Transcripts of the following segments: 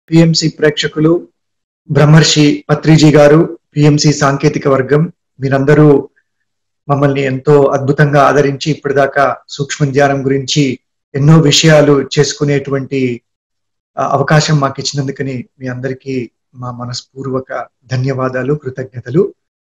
PMC ప్రేక్షకులు బ్రహ్మర్షి పత్రిజీ గారు పిఎంసి సాంకేతిక వర్గం మీరందరూ మమ్మల్ని ఎంతో అద్భుతంగా ఆదరించి ఇప్పటిదాకా సూక్ష్మ ధ్యానం గురించి ఎన్నో విషయాలు చేసుకునేటువంటి ఆ, అవకాశం మాకు ఇచ్చినందుకని మీ అందరికీ మా మనస్పూర్వక ధన్యవాదాలు కృతజ్ఞతలు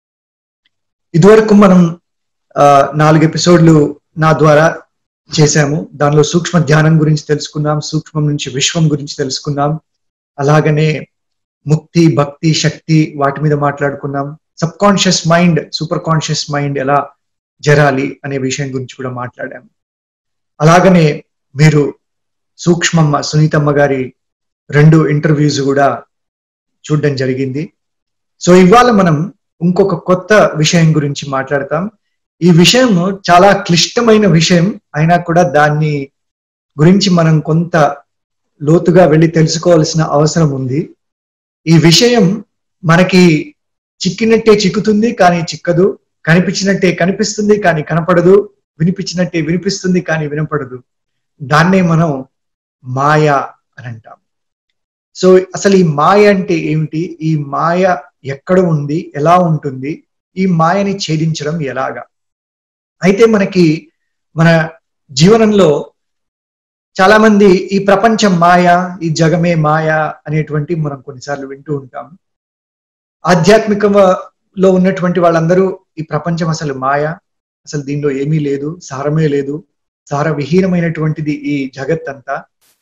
ఇదివరకు మనం ఆ, నాలుగు ఎపిసోడ్లు నా ద్వారా చేశాము దానిలో సూక్ష్మ ధ్యానం గురించి తెలుసుకున్నాం సూక్ష్మం నుంచి విశ్వం గురించి తెలుసుకున్నాం అలాగనే ముక్తి భక్తి శక్తి వాటి మీద మాట్లాడుకున్నాం subconscious mind super conscious mind ఎలా జరాలి అనే విషయం గురించి కూడా మాట్లాడాము అలాగనే మీరు సూక్ష్మమ్మ సునీతమ్మ గారి రెండు ఇంటర్వ్యూస్ కూడా చూడడం జరిగింది సో ఇవాళ మనం ఇంకొక కొత్త విషయం గురించి మాట్లాడతాం ఈ విషయం చాలా క్లిష్టమైన విషయం అయినా కూడా దాన్ని గురించి మనం కొంత లోతుగా వెళ్ళి తెలుసుకోవాల్సిన అవసరం ఉంది ఈ విషయం మనకి చిక్కినట్టే చిక్కుతుంది కానీ చిక్కదు కనిపించినట్టే కనిపిస్తుంది కానీ కనపడదు వినిపించినట్టే వినిపిస్తుంది కానీ వినపడదు దాన్నే మనం మాయ అని అంటాం సో అసలు ఈ మాయ అంటే ఏమిటి ఈ మాయ ఎక్కడ ఉంది ఎలా ఉంటుంది ఈ మాయని ఛేదించడం ఎలాగా అయితే మనకి మన జీవనంలో చాలా మంది ఈ ప్రపంచం మాయ ఈ జగమే మాయ అనేటువంటి మనం కొన్నిసార్లు వింటూ ఉంటాం ఆధ్యాత్మికంలో ఉన్నటువంటి వాళ్ళందరూ ఈ ప్రపంచం అసలు మాయ అసలు దీనిలో ఏమీ లేదు సారమే లేదు సార విహీనమైనటువంటిది ఈ జగత్ అంతా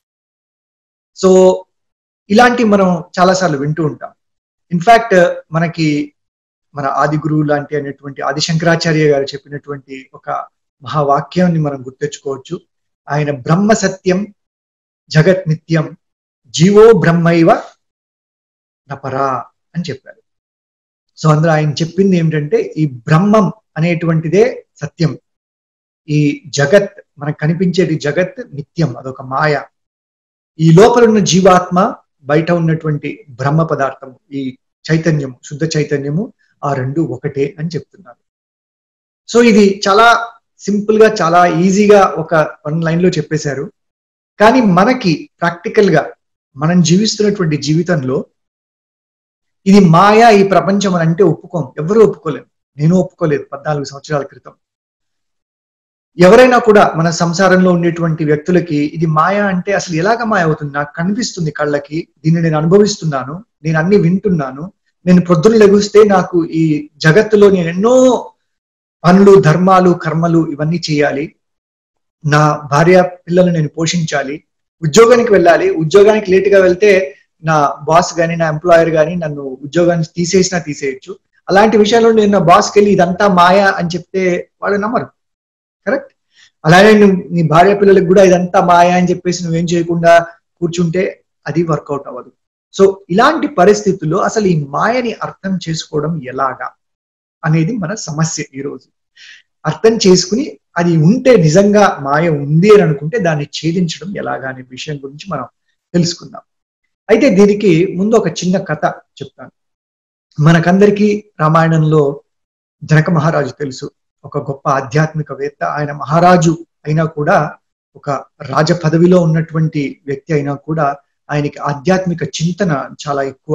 సో ఇలాంటి మనం చాలాసార్లు వింటూ ఉంటాం ఇన్ఫాక్ట్ మనకి మన ఆది గురువు లాంటి అనేటువంటి ఆది శంకరాచార్య గారు చెప్పినటువంటి ఒక మహావాక్యాన్ని మనం గుర్తెచ్చుకోవచ్చు ఆయన బ్రహ్మ సత్యం జగత్ నిత్యం జీవో బ్రహ్మైవ నపరా అని చెప్పారు సో అందులో ఆయన చెప్పింది ఏమిటంటే ఈ బ్రహ్మం అనేటువంటిదే సత్యం ఈ జగత్ మనకు కనిపించేది జగత్ నిత్యం అదొక మాయ ఈ లోపల ఉన్న జీవాత్మ బయట ఉన్నటువంటి బ్రహ్మ పదార్థము ఈ చైతన్యము శుద్ధ చైతన్యము ఆ రెండు ఒకటే అని చెప్తున్నారు సో ఇది చాలా సింపుల్ గా చాలా ఈజీగా ఒక వన్ లైన్ లో చెప్పేశారు కానీ మనకి ప్రాక్టికల్ గా మనం జీవిస్తున్నటువంటి జీవితంలో ఇది మాయా ఈ ప్రపంచం అని అంటే ఒప్పుకోం ఎవరు ఒప్పుకోలేదు నేను ఒప్పుకోలేదు పద్నాలుగు సంవత్సరాల క్రితం ఎవరైనా కూడా మన సంసారంలో ఉండేటువంటి వ్యక్తులకి ఇది మాయా అంటే అసలు ఎలాగ మాయ అవుతుంది నాకు కనిపిస్తుంది కళ్ళకి దీన్ని నేను అనుభవిస్తున్నాను నేను అన్ని వింటున్నాను నేను పొద్దున లెగుస్తే నాకు ఈ జగత్తులో నేను ఎన్నో పనులు ధర్మాలు కర్మలు ఇవన్నీ చేయాలి నా భార్య పిల్లలు నేను పోషించాలి ఉద్యోగానికి వెళ్ళాలి ఉద్యోగానికి లేటుగా వెళ్తే నా బాస్ గాని నా ఎంప్లాయర్ గాని నన్ను ఉద్యోగాన్ని తీసేసినా తీసేయచ్చు అలాంటి విషయాల్లో నేను నా బాస్కి వెళ్ళి ఇదంతా మాయా అని చెప్తే వాళ్ళు నమ్మరు కరెక్ట్ అలానే నువ్వు నీ భార్య పిల్లలకు కూడా ఇదంతా మాయా అని చెప్పేసి నువ్వేం చేయకుండా కూర్చుంటే అది వర్కౌట్ అవ్వదు సో ఇలాంటి పరిస్థితుల్లో అసలు ఈ మాయని అర్థం చేసుకోవడం ఎలాగా అనేది మన సమస్య ఈరోజు అర్థం చేసుకుని అది ఉంటే నిజంగా మాయ ఉంది అని అనుకుంటే దాన్ని ఛేదించడం ఎలాగా అనే విషయం గురించి మనం తెలుసుకుందాం అయితే దీనికి ముందు ఒక చిన్న కథ చెప్తాను మనకందరికీ రామాయణంలో జనక మహారాజు తెలుసు ఒక గొప్ప ఆధ్యాత్మికవేత్త ఆయన మహారాజు అయినా కూడా ఒక రాజ పదవిలో ఉన్నటువంటి వ్యక్తి అయినా కూడా ఆయనకి ఆధ్యాత్మిక చింతన చాలా ఎక్కువ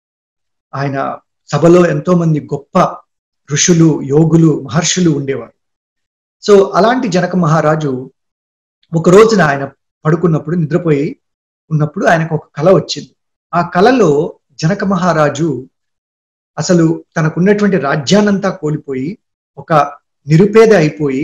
ఆయన సభలో ఎంతో మంది గొప్ప ఋషులు యోగులు మహర్షులు ఉండేవారు సో అలాంటి జనక మహారాజు ఒక రోజున ఆయన పడుకున్నప్పుడు నిద్రపోయి ఉన్నప్పుడు ఆయనకు ఒక కళ వచ్చింది ఆ కళలో జనక మహారాజు అసలు తనకున్నటువంటి రాజ్యాన్నంతా కోల్పోయి ఒక నిరుపేద అయిపోయి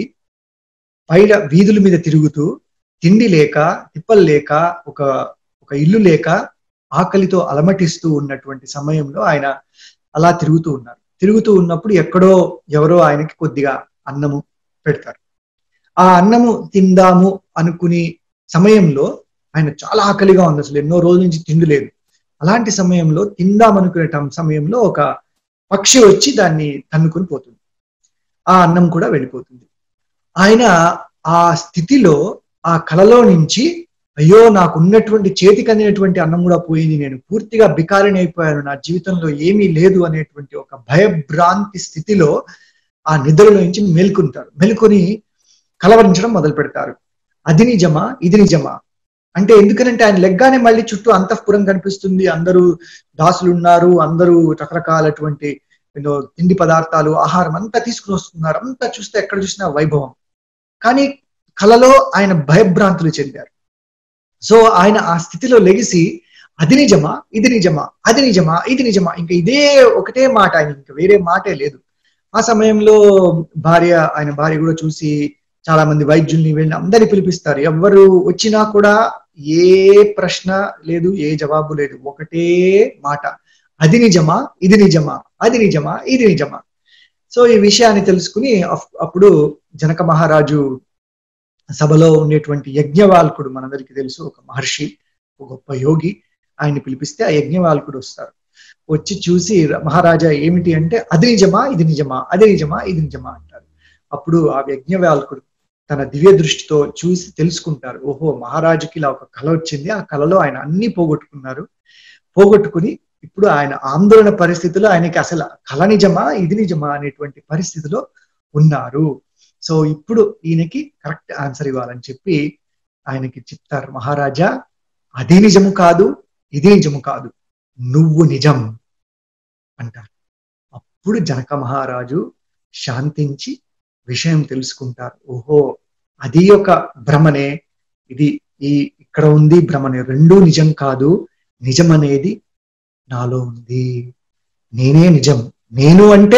పైన వీధుల మీద తిరుగుతూ తిండి లేక తిప్పలు లేక ఒక ఒక ఇల్లు లేక ఆకలితో అలమటిస్తూ ఉన్నటువంటి సమయంలో ఆయన అలా తిరుగుతూ ఉన్నారు తిరుగుతూ ఉన్నప్పుడు ఎక్కడో ఎవరో ఆయనకి కొద్దిగా అన్నము పెడతారు ఆ అన్నము తిందాము అనుకుని సమయంలో ఆయన చాలా ఆకలిగా ఉంది అసలు ఎన్నో రోజుల నుంచి తిండి లేదు అలాంటి సమయంలో తిందాం అనుకునే సమయంలో ఒక పక్షి వచ్చి దాన్ని తన్నుకొని పోతుంది ఆ అన్నం కూడా వెళ్ళిపోతుంది ఆయన ఆ స్థితిలో ఆ కళలో నుంచి అయ్యో నాకు ఉన్నటువంటి చేతికి అందినటువంటి అన్నం కూడా పోయింది నేను పూర్తిగా బికారిని అయిపోయాను నా జీవితంలో ఏమీ లేదు అనేటువంటి ఒక భయభ్రాంతి స్థితిలో ఆ నిద్రలో నుంచి మేల్కొంటారు మేల్కొని కలవరించడం మొదలు పెడతారు అది నిజమా ఇది నిజమా అంటే ఎందుకనంటే ఆయన లెగ్గానే మళ్ళీ చుట్టూ అంతఃపురం కనిపిస్తుంది అందరూ దాసులు ఉన్నారు అందరూ రకరకాలటువంటి యూనో తిండి పదార్థాలు ఆహారం అంతా తీసుకుని వస్తున్నారు అంతా చూస్తే ఎక్కడ చూసినా వైభవం కానీ కలలో ఆయన భయభ్రాంతులు చెందారు సో ఆయన ఆ స్థితిలో లెగిసి అది నిజమా ఇది నిజమా అది నిజమా ఇది నిజమా ఇంకా ఇదే ఒకటే మాట ఆయన ఇంకా వేరే మాటే లేదు ఆ సమయంలో భార్య ఆయన భార్య కూడా చూసి చాలా మంది వైద్యుల్ని వెళ్ళి అందరిని పిలిపిస్తారు ఎవరు వచ్చినా కూడా ఏ ప్రశ్న లేదు ఏ జవాబు లేదు ఒకటే మాట అది నిజమా ఇది నిజమా అది నిజమా ఇది నిజమా సో ఈ విషయాన్ని తెలుసుకుని అప్- అప్పుడు జనక మహారాజు సభలో ఉండేటువంటి యజ్ఞవాల్కుడు మనందరికీ తెలుసు ఒక మహర్షి ఒక గొప్ప యోగి ఆయన్ని పిలిపిస్తే ఆ యజ్ఞవాల్కుడు వస్తారు వచ్చి చూసి మహారాజా ఏమిటి అంటే అది నిజమా ఇది నిజమా అది నిజమా ఇది నిజమా అంటారు అప్పుడు ఆ యజ్ఞవాల్కుడు తన దివ్య దృష్టితో చూసి తెలుసుకుంటారు ఓహో మహారాజుకి ఇలా ఒక కళ వచ్చింది ఆ కళలో ఆయన అన్ని పోగొట్టుకున్నారు పోగొట్టుకుని ఇప్పుడు ఆయన ఆందోళన పరిస్థితిలో ఆయనకి అసలు కళ నిజమా ఇది నిజమా అనేటువంటి పరిస్థితిలో ఉన్నారు సో ఇప్పుడు ఈయనకి కరెక్ట్ ఆన్సర్ ఇవ్వాలని చెప్పి ఆయనకి చెప్తారు మహారాజా అది నిజము కాదు ఇది నిజము కాదు నువ్వు నిజం అంటారు అప్పుడు జనక మహారాజు శాంతించి విషయం తెలుసుకుంటారు ఓహో అది ఒక భ్రమనే ఇది ఈ ఇక్కడ ఉంది భ్రమనే రెండూ నిజం కాదు నిజం అనేది నాలో ఉంది నేనే నిజం నేను అంటే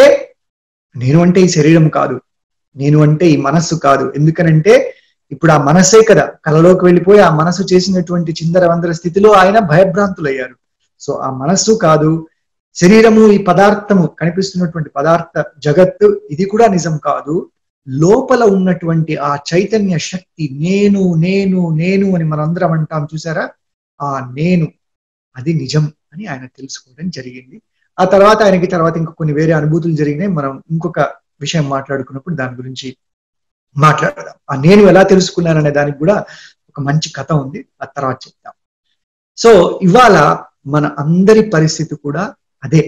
నేను అంటే ఈ శరీరం కాదు నేను అంటే ఈ మనస్సు కాదు ఎందుకనంటే ఇప్పుడు ఆ మనస్సే కదా కలలోకి వెళ్ళిపోయి ఆ మనస్సు చేసినటువంటి చిందర వందర స్థితిలో ఆయన భయభ్రాంతులయ్యారు సో ఆ మనస్సు కాదు శరీరము ఈ పదార్థము కనిపిస్తున్నటువంటి పదార్థ జగత్తు ఇది కూడా నిజం కాదు లోపల ఉన్నటువంటి ఆ చైతన్య శక్తి నేను నేను నేను అని మనందరం అంటాం చూసారా ఆ నేను అది నిజం అని ఆయన తెలుసుకోవడం జరిగింది ఆ తర్వాత ఆయనకి తర్వాత ఇంకా కొన్ని వేరే అనుభూతులు జరిగినాయి మనం ఇంకొక విషయం మాట్లాడుకున్నప్పుడు దాని గురించి మాట్లాడదాం ఆ నేను ఎలా తెలుసుకున్నాననే దానికి కూడా ఒక మంచి కథ ఉంది ఆ తర్వాత చెప్తాం సో ఇవాళ మన అందరి పరిస్థితి కూడా అదే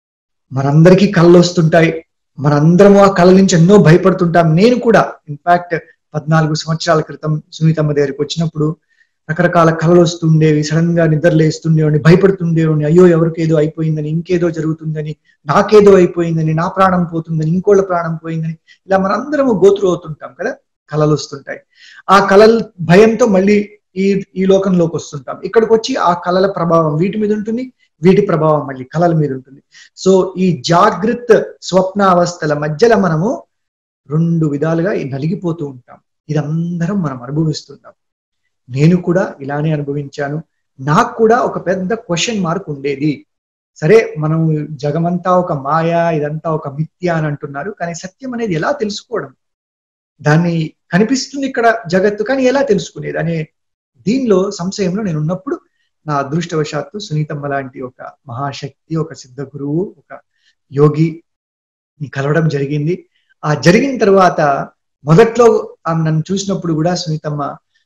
మనందరికీ కళ్ళు వస్తుంటాయి మనందరము ఆ కళ నుంచి ఎన్నో భయపడుతుంటాం నేను కూడా ఇన్ఫాక్ట్ పద్నాలుగు సంవత్సరాల క్రితం సునీతమ్మ దగ్గరికి వచ్చినప్పుడు రకరకాల కళలు వస్తుండేవి సడన్ గా నిద్రలేస్తుండేవాడిని భయపడుతుండేవాడిని అయ్యో ఎవరికి ఏదో అయిపోయిందని ఇంకేదో జరుగుతుందని నాకేదో అయిపోయిందని నా ప్రాణం పోతుందని ఇంకోళ్ళ ప్రాణం పోయిందని ఇలా మనందరము గోతురు అవుతుంటాం కదా కళలు వస్తుంటాయి ఆ కళల భయంతో మళ్ళీ ఈ ఈ లోకంలోకి వస్తుంటాం ఇక్కడికి వచ్చి ఆ కళల ప్రభావం వీటి మీద ఉంటుంది వీటి ప్రభావం మళ్ళీ కళల మీద ఉంటుంది సో ఈ జాగ్రత్త స్వప్నావస్థల మధ్యలో మనము రెండు విధాలుగా ఈ నలిగిపోతూ ఉంటాం ఇదందరం మనం అనుభవిస్తున్నాం నేను కూడా ఇలానే అనుభవించాను నాకు కూడా ఒక పెద్ద క్వశ్చన్ మార్క్ ఉండేది సరే మనం జగమంతా ఒక మాయ ఇదంతా ఒక మిథ్య అని అంటున్నారు కానీ సత్యం అనేది ఎలా తెలుసుకోవడం దాన్ని కనిపిస్తుంది ఇక్కడ జగత్తు కానీ ఎలా తెలుసుకునేది అనే దీనిలో సంశయంలో నేను ఉన్నప్పుడు నా అదృష్టవశాత్తు సునీతమ్మ లాంటి ఒక మహాశక్తి ఒక సిద్ధ గురువు ఒక యోగి కలవడం జరిగింది ఆ జరిగిన తర్వాత మొదట్లో ఆమె నన్ను చూసినప్పుడు కూడా సునీతమ్మ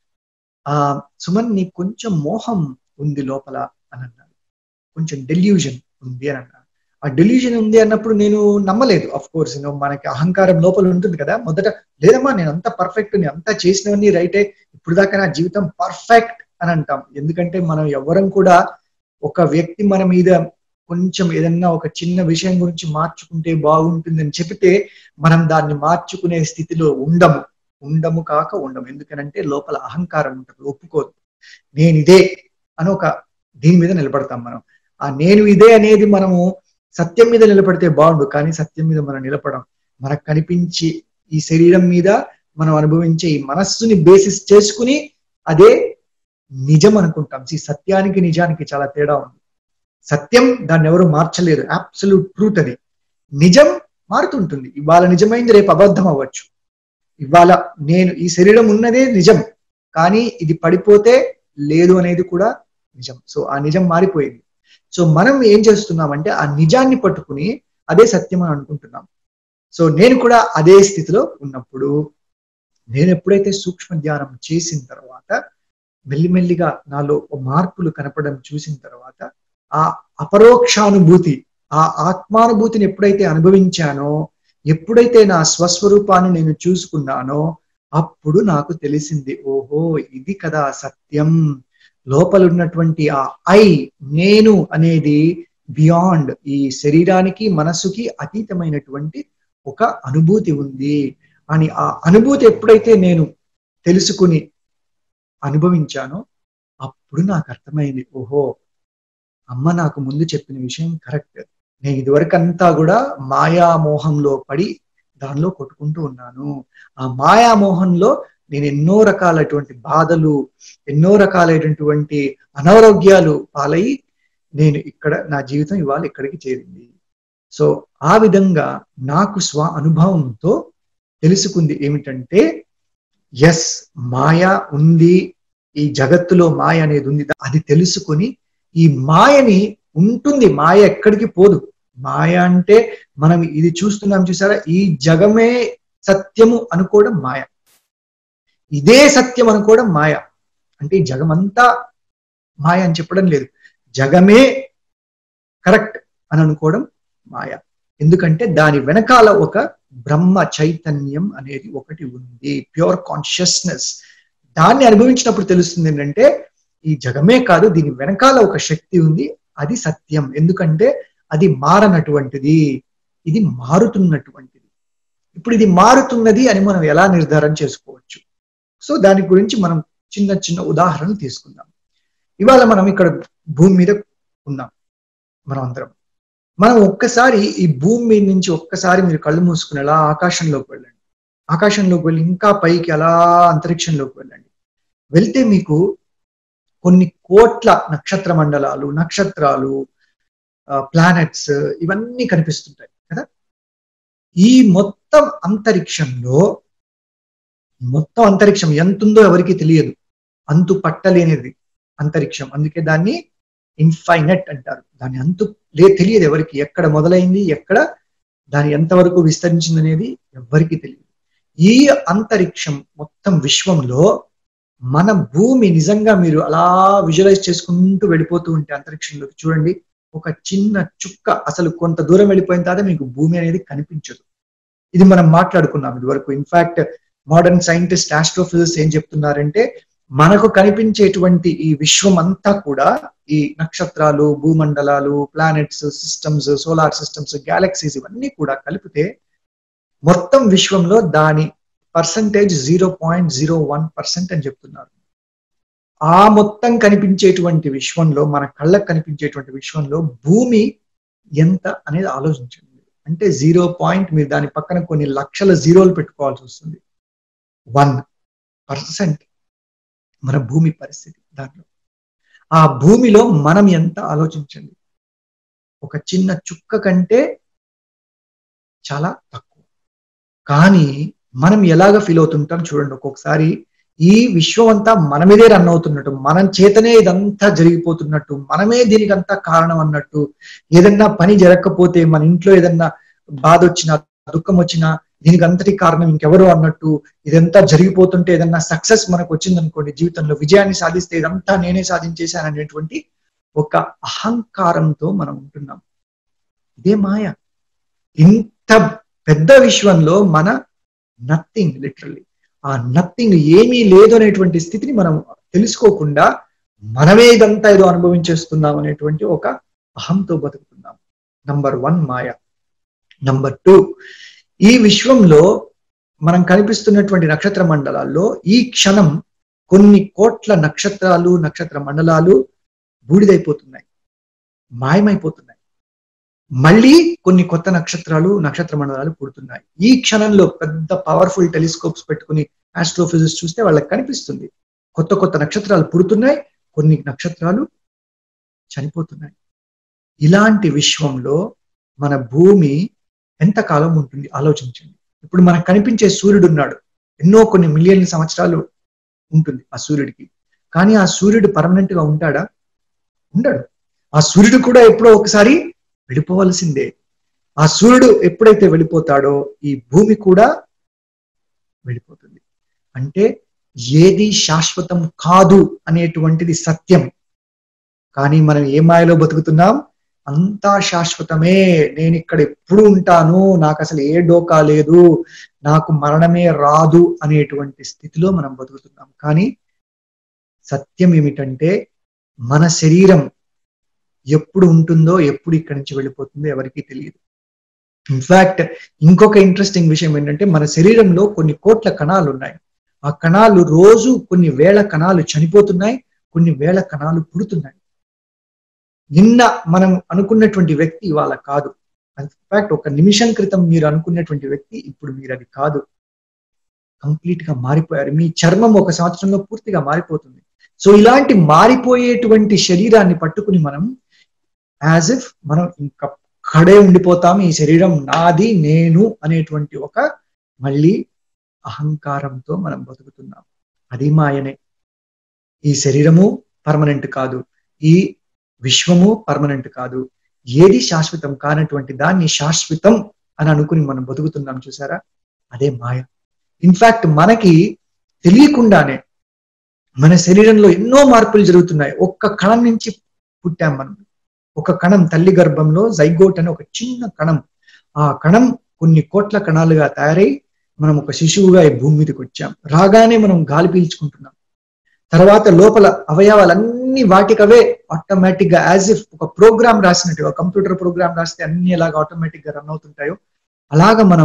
ఆ సుమన్ నీకు కొంచెం మోహం ఉంది లోపల అని అన్నారు కొంచెం డెల్యూజన్ ఉంది అని అన్నారు ఆ డెల్యూజన్ ఉంది అన్నప్పుడు నేను నమ్మలేదు అఫ్ కోర్స్ మనకి అహంకారం లోపల ఉంటుంది కదా మొదట లేదమ్మా నేను అంత పర్ఫెక్ట్ నేను అంతా చేసినవన్నీ రైటే ఇప్పుడు దాకా నా జీవితం పర్ఫెక్ట్ అని అంటాం ఎందుకంటే మనం ఎవరం కూడా ఒక వ్యక్తి మన మీద కొంచెం ఏదన్నా ఒక చిన్న విషయం గురించి మార్చుకుంటే బాగుంటుందని చెబితే మనం దాన్ని మార్చుకునే స్థితిలో ఉండము ఉండము కాక ఉండము ఎందుకనంటే లోపల అహంకారం ఉంటుంది ఒప్పుకోదు నేను ఇదే అని ఒక దీని మీద నిలబడతాం మనం ఆ నేను ఇదే అనేది మనము సత్యం మీద నిలబడితే బాగుండు కానీ సత్యం మీద మనం నిలబడం మనకు కనిపించి ఈ శరీరం మీద మనం అనుభవించే ఈ మనస్సుని బేసిస్ చేసుకుని అదే నిజం అనుకుంటాం ఈ సత్యానికి నిజానికి చాలా తేడా ఉంది సత్యం దాన్ని ఎవరు మార్చలేరు అబ్సల్యూట్ ట్రూత్ అది నిజం మారుతుంటుంది ఇవాళ నిజమైంది రేపు అబద్ధం అవ్వచ్చు ఇవాళ నేను ఈ శరీరం ఉన్నదే నిజం కానీ ఇది పడిపోతే లేదు అనేది కూడా నిజం సో ఆ నిజం మారిపోయింది సో మనం ఏం చేస్తున్నామంటే ఆ నిజాన్ని పట్టుకుని అదే సత్యం అని అనుకుంటున్నాం సో నేను కూడా అదే స్థితిలో ఉన్నప్పుడు నేను ఎప్పుడైతే సూక్ష్మ ధ్యానం చేసిన తర్వాత మెల్లిమెల్లిగా నాలో మార్పులు కనపడడం చూసిన తర్వాత ఆ అపరోక్షానుభూతి ఆ ఆత్మానుభూతిని ఎప్పుడైతే అనుభవించానో ఎప్పుడైతే నా స్వస్వరూపాన్ని నేను చూసుకున్నానో అప్పుడు నాకు తెలిసింది ఓహో ఇది కదా సత్యం లోపల ఉన్నటువంటి ఆ ఐ నేను అనేది బియాండ్ ఈ శరీరానికి మనసుకి అతీతమైనటువంటి ఒక అనుభూతి ఉంది అని ఆ అనుభూతి ఎప్పుడైతే నేను తెలుసుకుని అనుభవించానో అప్పుడు నాకు అర్థమైంది ఓహో అమ్మ నాకు ముందు చెప్పిన విషయం కరెక్ట్ నేను ఇదివరకు అంతా కూడా మాయామోహంలో పడి దానిలో కొట్టుకుంటూ ఉన్నాను ఆ మాయామోహంలో నేను ఎన్నో రకాలైనటువంటి బాధలు ఎన్నో రకాలైనటువంటి అనారోగ్యాలు పాలై నేను ఇక్కడ నా జీవితం ఇవాళ ఇక్కడికి చేరింది సో ఆ విధంగా నాకు స్వ అనుభవంతో తెలుసుకుంది ఏమిటంటే ఎస్ మాయ ఉంది ఈ జగత్తులో మాయ అనేది ఉంది అది తెలుసుకొని ఈ మాయని ఉంటుంది మాయ ఎక్కడికి పోదు మాయ అంటే మనం ఇది చూస్తున్నాం చూసారా ఈ జగమే సత్యము అనుకోవడం మాయ ఇదే సత్యం అనుకోవడం మాయ అంటే ఈ జగమంతా మాయ అని చెప్పడం లేదు జగమే కరెక్ట్ అని అనుకోవడం మాయ ఎందుకంటే దాని వెనకాల ఒక బ్రహ్మ చైతన్యం అనేది ఒకటి ఉంది ప్యూర్ కాన్షియస్నెస్ దాన్ని అనుభవించినప్పుడు తెలుస్తుంది ఏంటంటే ఈ జగమే కాదు దీని వెనకాల ఒక శక్తి ఉంది అది సత్యం ఎందుకంటే అది మారనటువంటిది ఇది మారుతున్నటువంటిది ఇప్పుడు ఇది మారుతున్నది అని మనం ఎలా నిర్ధారణ చేసుకోవచ్చు సో దాని గురించి మనం చిన్న చిన్న ఉదాహరణలు తీసుకుందాం ఇవాళ మనం ఇక్కడ భూమి మీద ఉన్నాం మనం అందరం మనం ఒక్కసారి ఈ భూమి మీద నుంచి ఒక్కసారి మీరు కళ్ళు మూసుకుని అలా ఆకాశంలోకి వెళ్ళండి ఆకాశంలోకి వెళ్ళి ఇంకా పైకి అలా అంతరిక్షంలోకి వెళ్ళండి వెళ్తే మీకు కొన్ని కోట్ల నక్షత్ర మండలాలు నక్షత్రాలు ప్లానెట్స్ ఇవన్నీ కనిపిస్తుంటాయి కదా ఈ మొత్తం అంతరిక్షంలో మొత్తం అంతరిక్షం ఎంత ఉందో ఎవరికి తెలియదు అంతు పట్టలేనిది అంతరిక్షం అందుకే దాన్ని ఇన్ఫైనట్ అంటారు దాని అంతు లే తెలియదు ఎవరికి ఎక్కడ మొదలైంది ఎక్కడ దాని ఎంతవరకు విస్తరించింది అనేది ఎవరికి తెలియదు ఈ అంతరిక్షం మొత్తం విశ్వంలో మన భూమి నిజంగా మీరు అలా విజువలైజ్ చేసుకుంటూ వెళ్ళిపోతూ ఉంటే అంతరిక్షంలోకి చూడండి ఒక చిన్న చుక్క అసలు కొంత దూరం వెళ్ళిపోయిన తర్వాత మీకు భూమి అనేది కనిపించదు ఇది మనం మాట్లాడుకున్నాం ఇది వరకు ఇన్ఫాక్ట్ మోడర్న్ సైంటిస్ట్ ఆస్ట్రోఫిజిక్స్ ఏం చెప్తున్నారంటే మనకు కనిపించేటువంటి ఈ విశ్వం అంతా కూడా ఈ నక్షత్రాలు భూమండలాలు planets systems solar systems galaxies ఇవన్నీ కూడా కలిపితే మొత్తం విశ్వంలో దాని percentage zero point zero one percent అని చెప్తున్నారు ఆ మొత్తం కనిపించేటువంటి విశ్వంలో మన కళ్ళకు కనిపించేటువంటి విశ్వంలో భూమి ఎంత అనేది ఆలోచించండి అంటే జీరో పాయింట్ మీరు దాని పక్కన కొన్ని లక్షల జీరోలు పెట్టుకోవాల్సి వస్తుంది వన్ పర్సెంట్ మన భూమి పరిస్థితి దాంట్లో ఆ భూమిలో మనం ఎంత ఆలోచించండి ఒక చిన్న చుక్క కంటే చాలా తక్కువ కానీ మనం ఎలాగ ఫీల్ అవుతుంటాం చూడండి ఒక్కొక్కసారి ఈ విశ్వం అంతా మన మీదే రన్ అవుతున్నట్టు మనం చేతనే ఇదంతా జరిగిపోతున్నట్టు మనమే దీనికి అంతా కారణం అన్నట్టు ఏదన్నా పని జరగకపోతే మన ఇంట్లో ఏదన్నా బాధ వచ్చినా దుఃఖం వచ్చినా దీనికి అంతటి కారణం ఇంకెవరు అన్నట్టు ఇదంతా జరిగిపోతుంటే ఏదన్నా సక్సెస్ మనకు వచ్చింది అనుకోండి జీవితంలో విజయాన్ని సాధిస్తే ఇదంతా నేనే సాధించేశాను అనేటువంటి ఒక అహంకారంతో మనం ఉంటున్నాం ఇదే మాయ ఇంత పెద్ద విశ్వంలో మన నథింగ్ లిటరల్లీ ఆ నథింగ్ ఏమీ లేదు అనేటువంటి స్థితిని మనం తెలుసుకోకుండా మనమే ఇదంతా ఏదో అనుభవించేస్తున్నాం అనేటువంటి ఒక అహంతో బతుకుతున్నాం నంబర్ వన్ మాయ నంబర్ టూ ఈ విశ్వంలో మనం కనిపిస్తున్నటువంటి నక్షత్ర మండలాల్లో ఈ క్షణం కొన్ని కోట్ల నక్షత్రాలు నక్షత్ర మండలాలు బూడిదైపోతున్నాయి మాయమైపోతున్నాయి మళ్ళీ కొన్ని కొత్త నక్షత్రాలు నక్షత్ర మండలాలు పుడుతున్నాయి ఈ క్షణంలో పెద్ద పవర్ఫుల్ టెలిస్కోప్స్ పెట్టుకుని ఆస్ట్రోఫిజిక్స్ చూస్తే వాళ్ళకి కనిపిస్తుంది కొత్త కొత్త నక్షత్రాలు పుడుతున్నాయి కొన్ని నక్షత్రాలు చనిపోతున్నాయి ఇలాంటి విశ్వంలో మన భూమి ఎంతకాలం ఉంటుంది ఆలోచించండి ఇప్పుడు మనకు కనిపించే సూర్యుడు ఉన్నాడు ఎన్నో కొన్ని మిలియన్ల సంవత్సరాలు ఉంటుంది ఆ సూర్యుడికి కానీ ఆ సూర్యుడు పర్మనెంట్ గా ఉంటాడా ఉండడు ఆ సూర్యుడు కూడా ఎప్పుడో ఒకసారి వెళ్ళిపోవలసిందే ఆ సూర్యుడు ఎప్పుడైతే వెళ్ళిపోతాడో ఈ భూమి కూడా వెళ్ళిపోతుంది అంటే ఏది శాశ్వతం కాదు అనేటువంటిది సత్యం కానీ మనం ఏ మాయలో బతుకుతున్నాం అంతా శాశ్వతమే నేను ఇక్కడ ఎప్పుడు ఉంటాను నాకు అసలు ఏ డోకా లేదు నాకు మరణమే రాదు అనేటువంటి స్థితిలో మనం బతుకుతున్నాం కానీ సత్యం ఏమిటంటే మన శరీరం ఎప్పుడు ఉంటుందో ఎప్పుడు ఇక్కడి నుంచి వెళ్ళిపోతుందో ఎవరికీ తెలియదు ఇన్ఫాక్ట్ ఇంకొక ఇంట్రెస్టింగ్ విషయం ఏంటంటే మన శరీరంలో కొన్ని కోట్ల కణాలు ఉన్నాయి ఆ కణాలు రోజు కొన్ని వేల కణాలు చనిపోతున్నాయి కొన్ని వేల కణాలు పుడుతున్నాయి నిన్న మనం అనుకున్నటువంటి వ్యక్తి ఇవాళ కాదు ఇన్ఫాక్ట్ ఒక నిమిషం క్రితం మీరు అనుకున్నటువంటి వ్యక్తి ఇప్పుడు మీరు అది కాదు కంప్లీట్ గా మారిపోయారు మీ చర్మం ఒక సంవత్సరంలో పూర్తిగా మారిపోతుంది సో ఇలాంటి మారిపోయేటువంటి శరీరాన్ని పట్టుకుని మనం యాజ్ ఇఫ్ మనం ఇంకా కడే ఉండిపోతాం ఈ శరీరం నాది నేను అనేటువంటి ఒక మళ్ళీ అహంకారంతో మనం బతుకుతున్నాం అది మాయనే ఈ శరీరము పర్మనెంట్ కాదు ఈ విశ్వము పర్మనెంట్ కాదు ఏది శాశ్వతం కానటువంటి దాన్ని శాశ్వతం అని అనుకుని మనం బతుకుతున్నాం చూసారా అదే మాయ ఇన్ఫాక్ట్ మనకి తెలియకుండానే మన శరీరంలో ఎన్నో మార్పులు జరుగుతున్నాయి ఒక్క కణం నుంచి పుట్టాం మనం ఒక కణం తల్లి గర్భంలో జైగోట్ అనే ఒక చిన్న కణం ఆ కణం కొన్ని కోట్ల కణాలుగా తయారై మనం ఒక శిశువుగా ఈ భూమి మీదకి వచ్చాం రాగానే మనం గాలి పీల్చుకుంటున్నాం తర్వాత లోపల అవయవాలన్నీ వాటికవే ఆటోమేటిక్ గా యాజ్ ఇఫ్ ఒక ప్రోగ్రామ్ రాసినట్టు కంప్యూటర్ ప్రోగ్రామ్ రాస్తే అన్ని ఎలాగ ఆటోమేటిక్ గా రన్ అవుతుంటాయో అలాగా మనం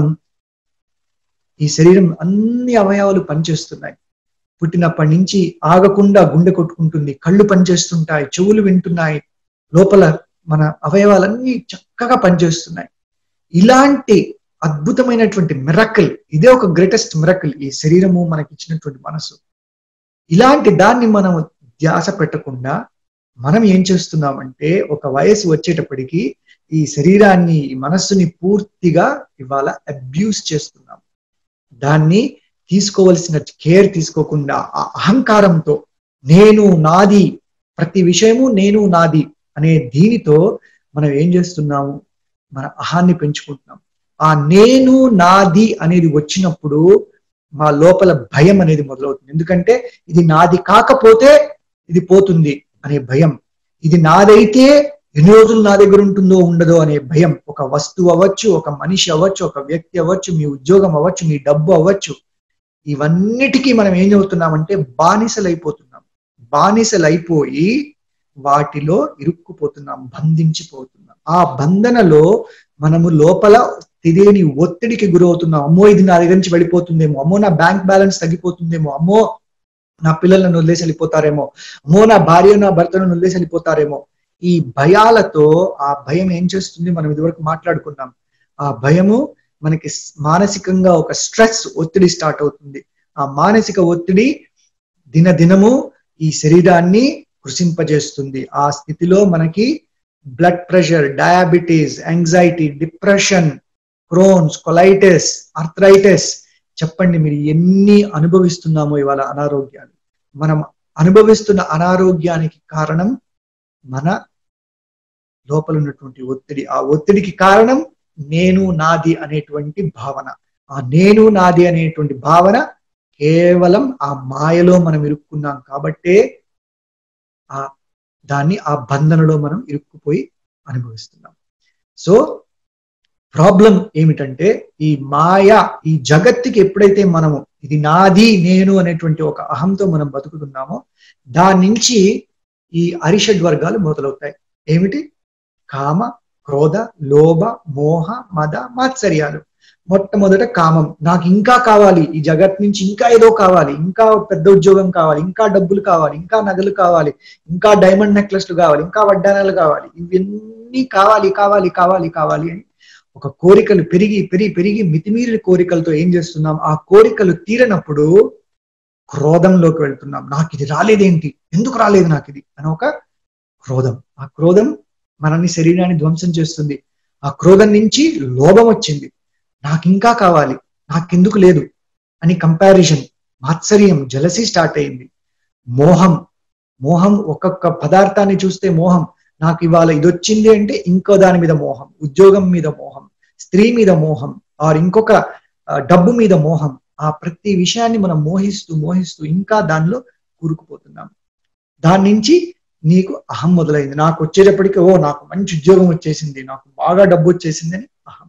ఈ శరీరం అన్ని అవయవాలు పనిచేస్తున్నాయి పుట్టినప్పటి నుంచి ఆగకుండా గుండె కొట్టుకుంటుంది కళ్ళు పనిచేస్తుంటాయి చెవులు వింటున్నాయి లోపల మన అవయవాలన్నీ చక్కగా పనిచేస్తున్నాయి ఇలాంటి అద్భుతమైనటువంటి మిరకల్ ఇదే ఒక గ్రేటెస్ట్ మిరకల్ ఈ శరీరము మనకి ఇచ్చినటువంటి మనసు ఇలాంటి దాన్ని మనం ధ్యాస పెట్టకుండా మనం ఏం చేస్తున్నామంటే ఒక వయసు వచ్చేటప్పటికి ఈ శరీరాన్ని ఈ మనస్సుని పూర్తిగా ఇవాళ అబ్యూస్ చేస్తున్నాం దాన్ని తీసుకోవలసిన కేర్ తీసుకోకుండా ఆ అహంకారంతో నేను నాది ప్రతి విషయము నేను నాది అనే దీనితో మనం ఏం చేస్తున్నాము మన అహాన్ని పెంచుకుంటున్నాం ఆ నేను నాది అనేది వచ్చినప్పుడు మా లోపల భయం అనేది మొదలవుతుంది ఎందుకంటే ఇది నాది కాకపోతే ఇది పోతుంది అనే భయం ఇది నాదైతే ఎన్ని రోజులు నా దగ్గర ఉంటుందో ఉండదో అనే భయం ఒక వస్తువు అవ్వచ్చు ఒక మనిషి అవ్వచ్చు ఒక వ్యక్తి అవ్వచ్చు మీ ఉద్యోగం అవ్వచ్చు మీ డబ్బు అవ్వచ్చు ఇవన్నిటికీ మనం ఏం చదువుతున్నామంటే బానిసలైపోతున్నాం బానిసలైపోయి వాటిలో ఇరుక్కుపోతున్నాం బంధించిపోతున్నాం ఆ బంధనలో మనము లోపల తెలియని ఒత్తిడికి గురవుతున్నాం అమ్మో ఇది నా దగ్గర నుంచి వెళ్ళిపోతుందేమో అమ్మో నా బ్యాంక్ బ్యాలెన్స్ తగ్గిపోతుందేమో అమ్మో నా పిల్లలను వదిలేసి వెళ్ళిపోతారేమో అమ్మో నా భార్య నా భర్తను వదిలేసి వెళ్ళిపోతారేమో ఈ భయాలతో ఆ భయం ఏం చేస్తుంది మనం ఇదివరకు మాట్లాడుకున్నాం ఆ భయము మనకి మానసికంగా ఒక స్ట్రెస్ ఒత్తిడి స్టార్ట్ అవుతుంది ఆ మానసిక ఒత్తిడి దినదినము ఈ శరీరాన్ని కృషింపజేస్తుంది ఆ స్థితిలో మనకి blood pressure diabetes anxiety depression Crohn's colitis arthritis చెప్పండి మీరు ఎన్ని అనుభవిస్తున్నామో ఇవాళ అనారోగ్యాలు మనం అనుభవిస్తున్న అనారోగ్యానికి కారణం మన లోపల ఉన్నటువంటి ఒత్తిడి ఆ ఒత్తిడికి కారణం నేను నాది అనేటువంటి భావన ఆ నేను నాది అనేటువంటి భావన కేవలం ఆ మాయలో మనం ఇరుక్కున్నాం కాబట్టే ఆ దాన్ని ఆ బంధనలో మనం ఇరుక్కుపోయి అనుభవిస్తున్నాం సో ప్రాబ్లం ఏమిటంటే ఈ మాయ ఈ జగత్తుకి ఎప్పుడైతే మనము ఇది నాది నేను అనేటువంటి ఒక అహంతో మనం బతుకుతున్నామో దాని నుంచి ఈ అరిషడ్ వర్గాలు మొదలవుతాయి ఏమిటి కామ క్రోధ లోభ మోహ మద మాత్సర్యాలు మొట్టమొదట కామం నాకు ఇంకా కావాలి ఈ జగత్ నుంచి ఇంకా ఏదో కావాలి ఇంకా పెద్ద ఉద్యోగం కావాలి ఇంకా డబ్బులు కావాలి ఇంకా నగలు కావాలి ఇంకా డైమండ్ నెక్లెస్లు కావాలి ఇంకా వడ్డానాలు కావాలి ఇవన్నీ కావాలి కావాలి కావాలి కావాలి అని ఒక కోరికలు పెరిగి పెరిగి పెరిగి మితిమీరిన కోరికలతో ఏం చేస్తున్నాం ఆ కోరికలు తీరనప్పుడు క్రోధంలోకి వెళ్తున్నాం నాకు ఇది రాలేదేంటి ఎందుకు రాలేదు నాకు ఇది అని ఒక క్రోధం ఆ క్రోధం మనల్ని శరీరాన్ని ధ్వంసం చేస్తుంది ఆ క్రోధం నుంచి లోభం వచ్చింది నాకు ఇంకా కావాలి నాకెందుకు లేదు అని కంపారిజన్ మాత్సర్యం జలసి స్టార్ట్ అయింది మోహం మోహం ఒక్కొక్క పదార్థాన్ని చూస్తే మోహం నాకు ఇవాళ ఇది వచ్చింది అంటే ఇంకో దాని మీద మోహం ఉద్యోగం మీద మోహం స్త్రీ మీద మోహం ఆర్ ఇంకొక డబ్బు మీద మోహం ఆ ప్రతి విషయాన్ని మనం మోహిస్తూ మోహిస్తూ ఇంకా దానిలో కూరుకుపోతున్నాం దాని నుంచి నీకు అహం మొదలైంది నాకు వచ్చేటప్పటికి ఓ నాకు మంచి ఉద్యోగం వచ్చేసింది నాకు బాగా డబ్బు వచ్చేసింది అని అహం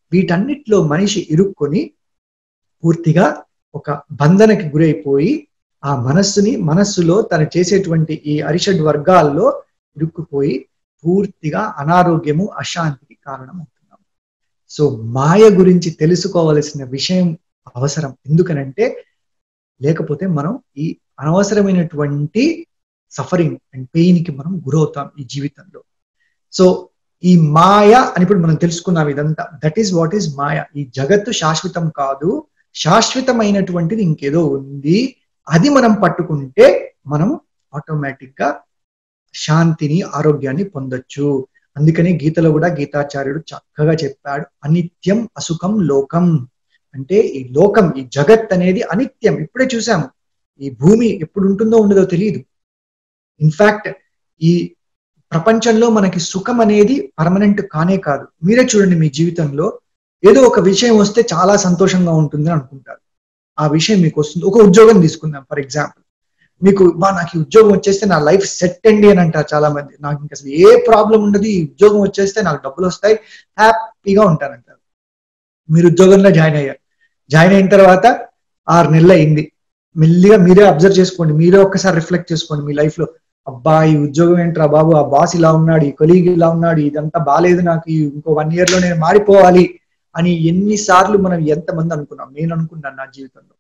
వీటన్నిటిలో మనిషి ఇరుక్కొని పూర్తిగా ఒక బంధనకి గురైపోయి ఆ మనస్సుని మనస్సులో తను చేసేటువంటి ఈ అరిషడ్ వర్గాల్లో ఇరుక్కుపోయి పూర్తిగా అనారోగ్యము అశాంతికి కారణమవుతున్నాం సో మాయ గురించి తెలుసుకోవలసిన విషయం అవసరం ఎందుకనంటే లేకపోతే మనం ఈ అనవసరమైనటువంటి సఫరింగ్ అండ్ పెయిన్ కి మనం గురవుతాం ఈ జీవితంలో సో ఈ మాయ అని ఇప్పుడు మనం తెలుసుకున్నాం ఇదంతా that is what is maya ఈ జగత్తు శాశ్వతం కాదు శాశ్వతమైనటువంటిది ఇంకేదో ఉంది అది మనం పట్టుకుంటే మనం ఆటోమేటిక్ గా శాంతిని ఆరోగ్యాన్ని పొందొచ్చు అందుకని గీతలో కూడా గీతాచార్యుడు చక్కగా చెప్పాడు అనిత్యం అసుఖం లోకం అంటే ఈ లోకం ఈ జగత్ అనేది అనిత్యం ఇప్పుడే చూసాము ఈ భూమి ఎప్పుడు ఉంటుందో ఉండదో తెలియదు ఇన్ఫాక్ట్ ఈ ప్రపంచంలో మనకి సుఖం అనేది పర్మనెంట్ కానే కాదు మీరే చూడండి మీ జీవితంలో ఏదో ఒక విషయం వస్తే చాలా సంతోషంగా ఉంటుంది అనుకుంటారు ఆ విషయం మీకు వస్తుంది ఒక ఉద్యోగం తీసుకుందాం ఫర్ ఎగ్జాంపుల్ మీకు బా నాకు ఈ ఉద్యోగం వచ్చేస్తే నా లైఫ్ సెట్ అండి అని అంటారు చాలా మంది నాకు ఇంకా అసలు ఏ ప్రాబ్లం ఉండదు ఈ ఉద్యోగం వచ్చేస్తే నాకు డబ్బులు వస్తాయి హ్యాపీగా ఉంటానంటారు మీరు ఉద్యోగంలో జాయిన్ అయ్యారు జాయిన్ అయిన తర్వాత ఆరు నెలలు అయింది మెల్లిగా మీరే అబ్జర్వ్ చేసుకోండి మీరే ఒక్కసారి రిఫ్లెక్ట్ చేసుకోండి మీ లైఫ్ లో అబ్బా ఈ ఉద్యోగం ఏంట్రా బాబు ఆ బాస్ ఇలా ఉన్నాడు ఈ కొలీగ్ ఇలా ఉన్నాడు ఇదంతా బాగాలేదు నాకు ఇంకో వన్ ఇయర్ లో నేను మారిపోవాలి అని ఎన్నిసార్లు మనం ఎంతమంది అనుకున్నాం నేను అనుకున్నాను నా జీవితంలో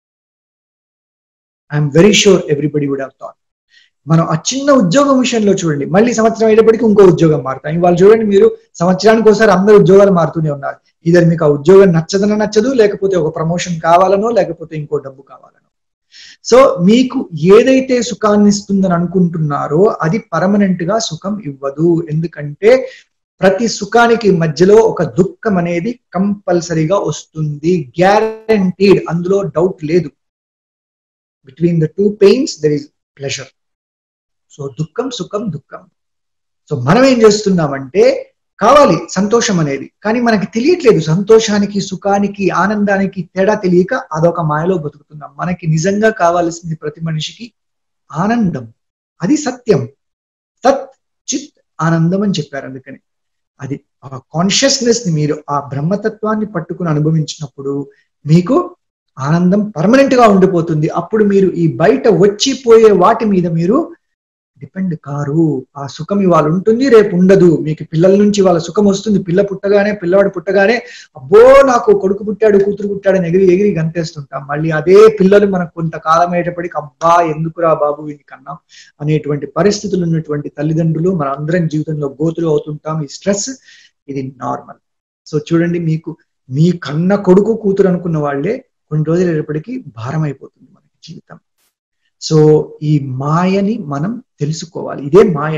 I'm very sure everybody would have thought మనం ఆ చిన్న ఉద్యోగం విషయంలో చూడండి మళ్ళీ సంవత్సరం అయ్యేటప్పటికి ఇంకో ఉద్యోగం మారుతాం ఇవాళ చూడండి మీరు సంవత్సరానికి ఒకసారి అందరు ఉద్యోగాలు మారుతూనే ఉన్నారు ఇద్దరు మీకు ఆ ఉద్యోగం నచ్చదన నచ్చదు లేకపోతే ఒక ప్రమోషన్ కావాలనో లేకపోతే ఇంకో డబ్బు కావాలనో సో మీకు ఏదైతే సుఖాన్ని ఇస్తుందని అనుకుంటున్నారో అది పర్మనెంట్ గా సుఖం ఇవ్వదు ఎందుకంటే ప్రతి సుఖానికి మధ్యలో ఒక దుఃఖం అనేది కంపల్సరీగా వస్తుంది గ్యారంటీడ్ అందులో డౌట్ లేదు between the two pains there is pleasure so దుఃఖం సుఖం దుఃఖం సో మనం ఏం చేస్తున్నామంటే కావాలి సంతోషం అనేది కానీ మనకి తెలియట్లేదు సంతోషానికి సుఖానికి ఆనందానికి తేడా తెలియక అదొక మాయలో బతుకుతున్నాం మనకి నిజంగా కావాల్సింది ప్రతి మనిషికి ఆనందం అది సత్యం సత్ చిత్ ఆనందం అని చెప్పారు అందుకని అది ఆ కాన్షియస్నెస్ ని మీరు ఆ బ్రహ్మతత్వాన్ని పట్టుకుని అనుభవించినప్పుడు మీకు ఆనందం పర్మనెంట్ గా ఉండిపోతుంది అప్పుడు మీరు ఈ బయట వచ్చిపోయే వాటి మీద మీరు డిపెండ్ కారు ఆ సుఖం ఇవాళ ఉంటుంది రేపు ఉండదు మీకు పిల్లల నుంచి వాళ్ళ సుఖం వస్తుంది పిల్ల పుట్టగానే పిల్లవాడు పుట్టగానే అబ్బో నాకు కొడుకు పుట్టాడు కూతురు పుట్టాడని ఎగిరి ఎగిరి గంతేస్తుంటాం మళ్ళీ అదే పిల్లలు మనకు కొంతకాలం అయ్యేటప్పటికి అబ్బా ఎందుకురా బాబు వీడిని కన్నాం అనేటువంటి పరిస్థితులు ఉన్నటువంటి తల్లిదండ్రులు మన అందరం జీవితంలో గోతులు అవుతుంటాం ఈ స్ట్రెస్ ఇది నార్మల్ సో చూడండి మీకు మీ కన్న కొడుకు కూతురు అనుకున్న వాళ్ళే కొన్ని రోజులు అయ్యేటప్పటికి భారం అయిపోతుంది మనకి జీవితం సో ఈ మాయని మనం తెలుసుకోవాలి ఇదే మాయ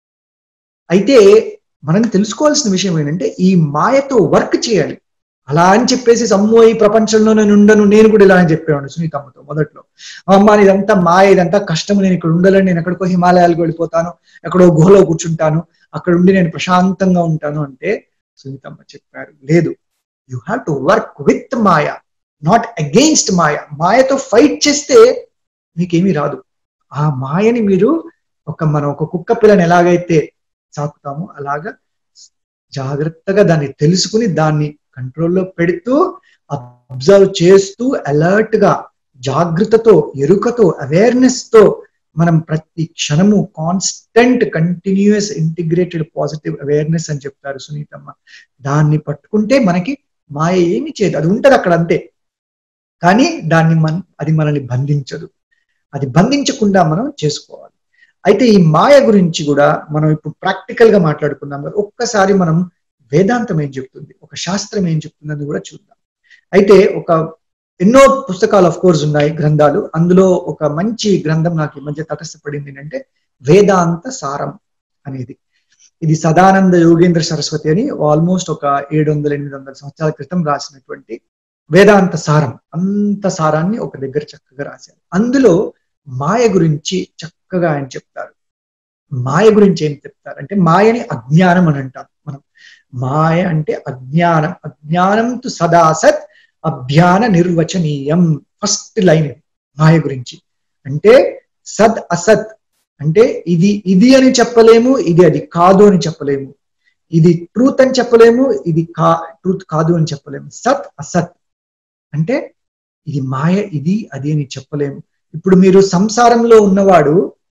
అయితే మనం తెలుసుకోవాల్సిన విషయం ఏంటంటే ఈ మాయతో వర్క్ చేయాలి అలా అని చెప్పేసి సమ్మో ఈ ప్రపంచంలో నేను ఉండను నేను కూడా ఇలా అని చెప్పేవాడు సునీతమ్మతో మొదట్లో అమ్మ ఇదంతా మాయ ఇదంతా కష్టం నేను ఇక్కడ ఉండాలని నేను ఎక్కడికో హిమాలయాలకు వెళ్ళిపోతాను ఎక్కడో గుహలో కూర్చుంటాను అక్కడ ఉండి నేను ప్రశాంతంగా ఉంటాను అంటే సునీతమ్మ చెప్పారు లేదు you have to work with maya not against maya మాయతో ఫైట్ చేస్తే మీకేమీ రాదు ఆ మాయని మీరు ఒక మనం ఒక కుక్క పిల్లని ఎలాగైతే సాకుతామో అలాగా జాగ్రత్తగా దాన్ని తెలుసుకుని దాన్ని కంట్రోల్లో పెడుతూ అబ్జర్వ్ చేస్తూ అలర్ట్ గా జాగ్రత్తతో ఎరుకతో అవేర్నెస్ తో మనం ప్రతి క్షణము constant continuous integrated positive awareness అని చెప్తారు సునీతమ్మ దాన్ని పట్టుకుంటే మనకి మాయ ఏమి చేయదు అది ఉంటది అక్కడ అంతే కానీ దాన్ని మన అది మనల్ని బంధించదు అది బంధించకుండా మనం చేసుకోవాలి అయితే ఈ మాయ గురించి కూడా మనం ఇప్పుడు ప్రాక్టికల్ గా మాట్లాడుకున్నాం కదా ఒక్కసారి మనం వేదాంతం ఏం చెప్తుంది ఒక శాస్త్రం ఏం చెప్తుంది అని కూడా చూద్దాం అయితే ఒక ఎన్నో పుస్తకాలు ఆఫ్ కోర్స్ ఉన్నాయి గ్రంథాలు అందులో ఒక మంచి గ్రంథం నాకు ఈ మధ్య తటస్థపడింది ఏంటంటే వేదాంత సారం అనేది ఇది సదానంద యోగేంద్ర సరస్వతి అని ఆల్మోస్ట్ ఒక ఏడు వందల ఎనిమిది వందల సంవత్సరాల క్రితం రాసినటువంటి వేదాంత సారం అంత సారాన్ని ఒక దగ్గర చక్కగా రాశారు అందులో మాయ గురించి చక్కగా ఆయన చెప్తారు మాయ గురించి ఏం చెప్తారు అంటే మాయని అజ్ఞానం అని అంటాం మనం మాయ అంటే అజ్ఞానం అజ్ఞానం తు సదాసత్ అభ్యాన నిర్వచనీయం ఫస్ట్ లైన్ మాయ గురించి అంటే సద్ అసత్ అంటే ఇది ఇది అని చెప్పలేము ఇది అది కాదు అని చెప్పలేము ఇది ట్రూత్ అని చెప్పలేము ఇది కా ట్రూత్ కాదు అని చెప్పలేము సత్ అసత్ అంటే ఇది మాయ ఇది అది అని చెప్పలేము ఇప్పుడు మీరు సంసారంలో ఉన్నవాడు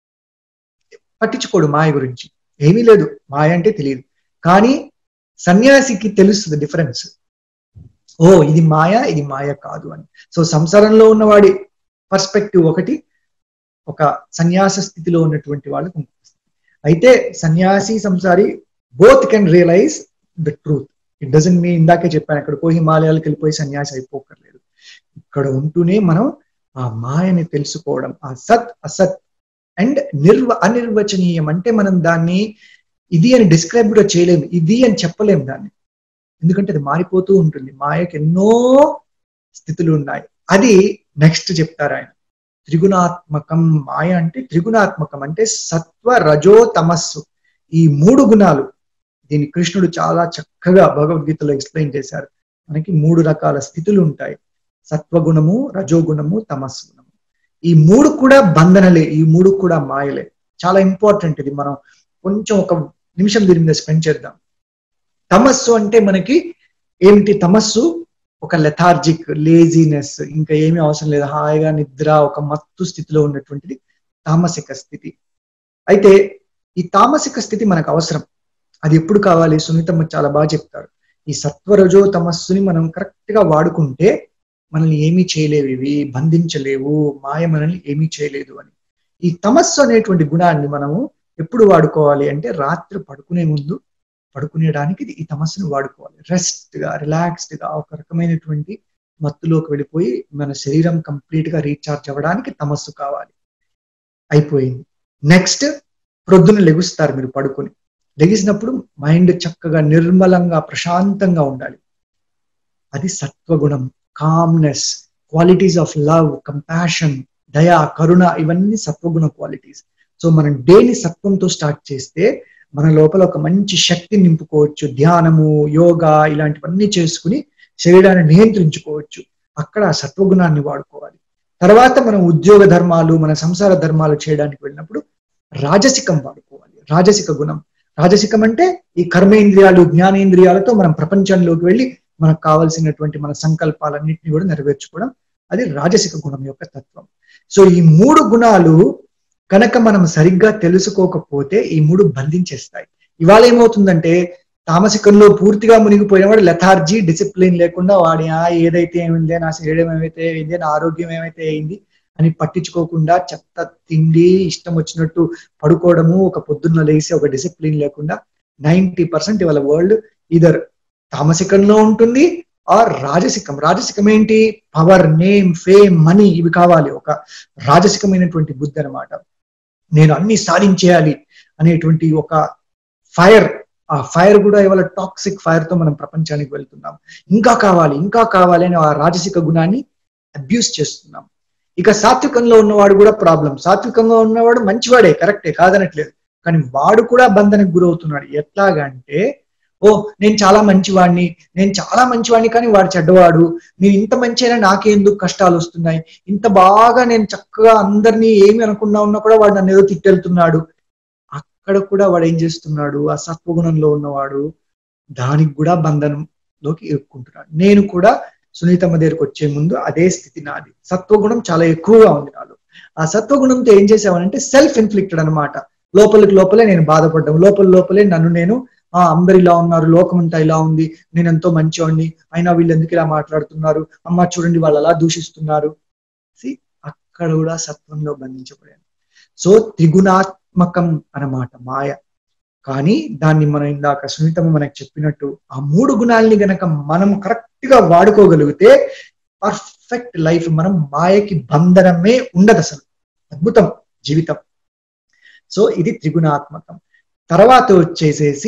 పట్టించుకోడు మాయ గురించి ఏమీ లేదు మాయ అంటే తెలియదు కానీ సన్యాసికి తెలుస్తుంది డిఫరెన్స్ ఓ ఇది మాయ ఇది మాయ కాదు అని సో సంసారంలో ఉన్నవాడి పర్స్పెక్టివ్ ఒకటి ఒక సన్యాస స్థితిలో ఉన్నటువంటి వాళ్ళకు అయితే సన్యాసి సంసారి both can realise the truth it doesn't మీ ఇందాకే చెప్పాను అక్కడ పోయి హిమాలయాలకు వెళ్ళిపోయి సన్యాసి అయిపోకర్లేదు ఇక్కడ ఉంటూనే మనం ఆ మాయని తెలుసుకోవడం ఆ సత్ అసత్ అండ్ నిర్వ అనిర్వచనీయం అంటే మనం దాన్ని ఇది అని డిస్క్రైబ్ కూడా చేయలేము ఇది అని చెప్పలేము దాన్ని ఎందుకంటే అది మారిపోతూ ఉంటుంది మాయకి ఎన్నో స్థితులు ఉన్నాయి అది నెక్స్ట్ చెప్తారు ఆయన త్రిగుణాత్మకం మాయ అంటే త్రిగుణాత్మకం అంటే సత్వ రజో తమస్సు ఈ మూడు గుణాలు దీన్ని కృష్ణుడు చాలా చక్కగా భగవద్గీతలో ఎక్స్ప్లెయిన్ చేశారు మనకి మూడు రకాల స్థితులు ఉంటాయి సత్వగుణము రజోగుణము తమస్సు గుణము ఈ మూడు కూడా బంధనలే ఈ మూడు కూడా మాయలే చాలా ఇంపార్టెంట్ ఇది మనం కొంచెం ఒక నిమిషం దీని మీద స్పెండ్ చేద్దాం తమస్సు అంటే మనకి ఏమిటి తమస్సు ఒక లెథార్జిక్ లేజినెస్ ఇంకా ఏమీ అవసరం లేదు హాయిగా నిద్ర ఒక మత్తు స్థితిలో ఉన్నటువంటిది తామసిక స్థితి అయితే ఈ తామసిక స్థితి మనకు అవసరం అది ఎప్పుడు కావాలి సునీతమ్మ చాలా బాగా చెప్తారు ఈ సత్వరజో తమస్సుని మనం కరెక్ట్ గా వాడుకుంటే మనల్ని ఏమీ చేయలేవు ఇవి బంధించలేవు మాయ మనల్ని ఏమీ చేయలేదు అని ఈ తమస్సు అనేటువంటి గుణాన్ని మనము ఎప్పుడు వాడుకోవాలి అంటే రాత్రి పడుకునే ముందు పడుకునేడానికి ఈ తమస్సును వాడుకోవాలి రెస్ట్ గా రిలాక్స్డ్ గా ఒక రకమైనటువంటి మత్తులోకి వెళ్ళిపోయి మన శరీరం కంప్లీట్ గా రీఛార్జ్ అవ్వడానికి తమస్సు కావాలి అయిపోయింది నెక్స్ట్ ప్రొద్దున లెగుస్తారు మీరు పడుకొని లెగిసినప్పుడు మైండ్ చక్కగా నిర్మలంగా ప్రశాంతంగా ఉండాలి అది సత్వగుణం calmness qualities of love compassion దయా కరుణ ఇవన్నీ సత్వగుణ క్వాలిటీస్ సో మనం డేని సత్వంతో స్టార్ట్ చేస్తే మన లోపల ఒక మంచి శక్తి నింపుకోవచ్చు ధ్యానము యోగా ఇలాంటివన్నీ చేసుకుని శరీరాన్ని నియంత్రించుకోవచ్చు అక్కడ ఆ సత్వగుణాన్ని వాడుకోవాలి తర్వాత మనం ఉద్యోగ ధర్మాలు మన సంసార ధర్మాలు చేయడానికి వెళ్ళినప్పుడు రాజసికం వాడుకోవాలి రాజసిక గుణం రాజసికం అంటే ఈ కర్మేంద్రియాలు జ్ఞానేంద్రియాలతో మనం ప్రపంచంలోకి వెళ్ళి మనకు కావలసినటువంటి మన సంకల్పాలన్నింటినీ కూడా నెరవేర్చుకోవడం అది రాజసిక గుణం యొక్క తత్వం సో ఈ మూడు గుణాలు కనుక మనం సరిగ్గా తెలుసుకోకపోతే ఈ మూడు బంధించేస్తాయి ఇవాళ ఏమవుతుందంటే తామసికంలో పూర్తిగా మునిగిపోయిన వాడు లెథార్జీ డిసిప్లిన్ లేకుండా వాడి ఆ ఏదైతే ఏమైంది నా శరీరం ఏమైతే అయింది నా ఆరోగ్యం ఏమైతే అయింది అని పట్టించుకోకుండా చెత్త తిండి ఇష్టం వచ్చినట్టు పడుకోవడము ఒక పొద్దున్న లేసి ఒక డిసిప్లిన్ లేకుండా నైంటీ పర్సెంట్ ఇవాళ వరల్డ్ ఇదర్ తామసికంలో ఉంటుంది ఆర్ రాజసికం రాజసికం ఏంటి పవర్ నేమ్ ఫేమ్ మనీ ఇవి కావాలి ఒక రాజసికమైనటువంటి బుద్ధి అనమాట నేను అన్ని సాధించేయాలి అనేటువంటి ఒక ఫైర్ ఆ ఫైర్ కూడా ఇవాళ టాక్సిక్ ఫైర్ తో మనం ప్రపంచానికి వెళ్తున్నాం ఇంకా కావాలి ఇంకా కావాలి అని ఆ రాజసిక గుణాన్ని అబ్యూస్ చేస్తున్నాం ఇక సాత్వికంలో ఉన్నవాడు కూడా ప్రాబ్లం సాత్వికంగా ఉన్నవాడు మంచివాడే కరెక్టే కాదనట్లేదు కానీ వాడు కూడా బంధనకు గురవుతున్నాడు ఎట్లాగంటే ఓ నేను చాలా మంచివాడిని నేను చాలా మంచివాడిని కానీ వాడు చెడ్డవాడు నేను ఇంత మంచిగా నాకెందుకు కష్టాలు వస్తున్నాయి ఇంత బాగా నేను చక్కగా అందరినీ ఏమి అనకుండా ఉన్నా కూడా వాడు నన్ను ఏదో తిట్టెళ్తున్నాడు అక్కడ కూడా వాడు ఏం చేస్తున్నాడు ఆ సత్వగుణంలో ఉన్నవాడు దానికి కూడా బంధనంలోకి ఇరుక్కుంటున్నాడు నేను కూడా సునీతమ్మ దగ్గరికి వచ్చే ముందు అదే స్థితి నాది సత్వగుణం చాలా ఎక్కువగా ఉంది నాలో ఆ సత్వగుణంతో ఏం చేసామనంటే సెల్ఫ్ ఇన్ఫ్లిక్టెడ్ అనమాట లోపలికి లోపలే నేను బాధపడ్డాను లోపల లోపలే నన్ను నేను ఆ అందరు ఇలా ఉన్నారు లోకమంతా ఇలా ఉంది నేను ఎంతో మంచివాడిని అయినా వీళ్ళు ఎందుకు ఇలా మాట్లాడుతున్నారు అమ్మ చూడండి వాళ్ళు అలా దూషిస్తున్నారు అక్కడ కూడా సత్వంలో బంధించబడాను సో త్రిగుణాత్మకం అన్నమాట మాయ కానీ దాన్ని మనం ఇందాక సునీతమ్మ మనకు చెప్పినట్టు ఆ మూడు గుణాలని గనక మనం కరెక్ట్ గా వాడుకోగలిగితే పర్ఫెక్ట్ లైఫ్ మనం మాయకి బంధనమే ఉండదు అసలు అద్భుతం జీవితం సో ఇది త్రిగుణాత్మకం తర్వాత వచ్చేసేసి